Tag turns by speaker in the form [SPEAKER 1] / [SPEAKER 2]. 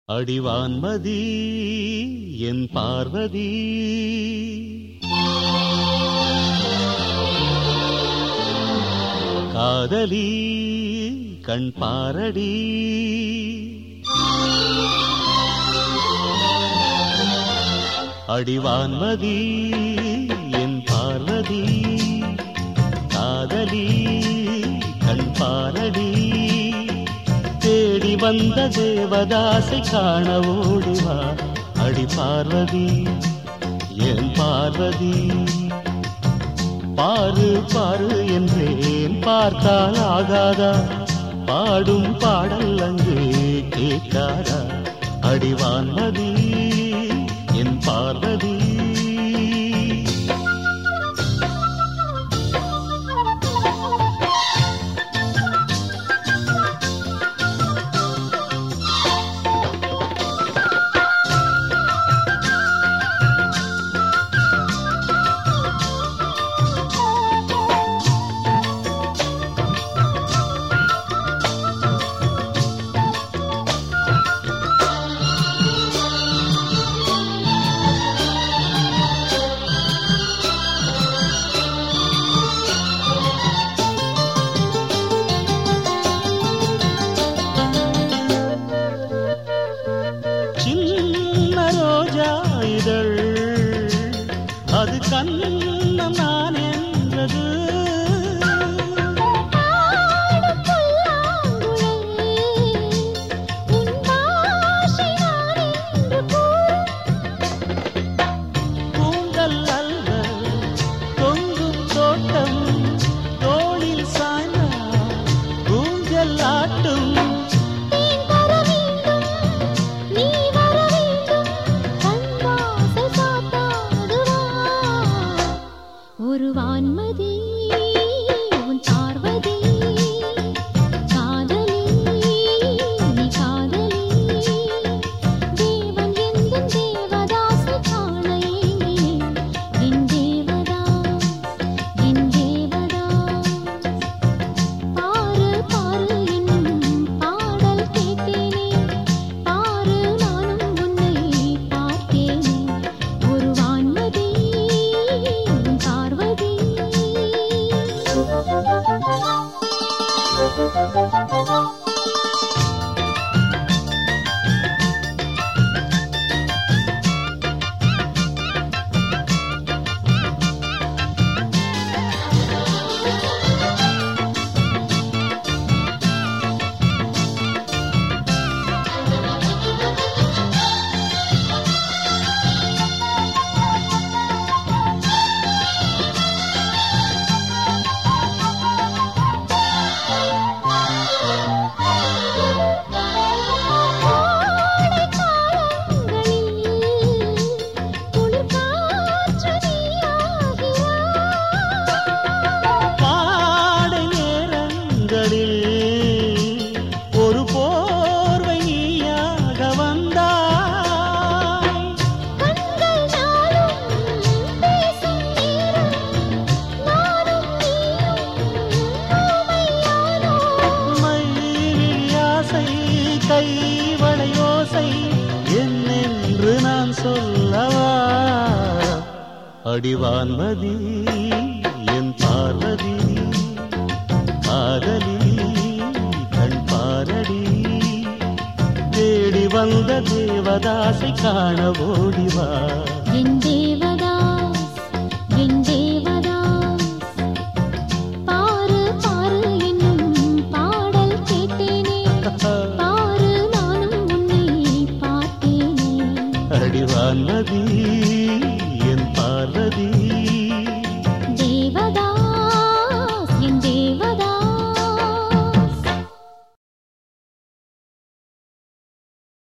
[SPEAKER 1] அடிவான்மதி என் பார்வதி காதலி கண் பாரடி அடிவான்மதி என் பார்வதி காதலி கண் பாரடி தேடி வந்த தேவதாசை காண ஓடிவா அடி பார்வதி என் பார்வதி பாரு பாரு என்றேன் பார்த்தால் ஆகாதா பாடும் பாடல் அங்கு கேட்காதா அடிவான்மதி என் பார்வதி சின்ன ரோஜா இதழ் அது கண்ணம் நான் என்றது பூங்கல் அல்ல தொங்கும் தோட்டம் தோளில் சாய்ந்த ஊஞ்சல் ஆட்டும்
[SPEAKER 2] ஒரு வான்மதி உன் பார்வதி காதலி நீ காதலி தேவன் எந்த தேவதாசை காண ஏங்கினேன் என் தேவதாஸ் என் தேவதாஸ் பாரு பாரு என்னும் பாடல் கேட்டேனே பாரு நானும் உன்னை பார்த்தேனே ஒரு வான்மதி உன் பார்வதி
[SPEAKER 1] பாடை நேரங்களில் ஒரு போர்வை நீயாக வந்தாய் மையாசை கைவளையோசை என்னென்று நான் சொல்லவா அடிவான்மதி என் பார்வதி காதலி கண் பாரடி தேடி வந்த தேவதாசை காண ஓடிவா
[SPEAKER 2] என் தேவதாஸ் என் தேவதாஸ் பாரு பாரு என்னும் பாடல் கேட்டேனே பாரு நானும் உன்னை பார்த்தேனே
[SPEAKER 1] அடிவான்மதி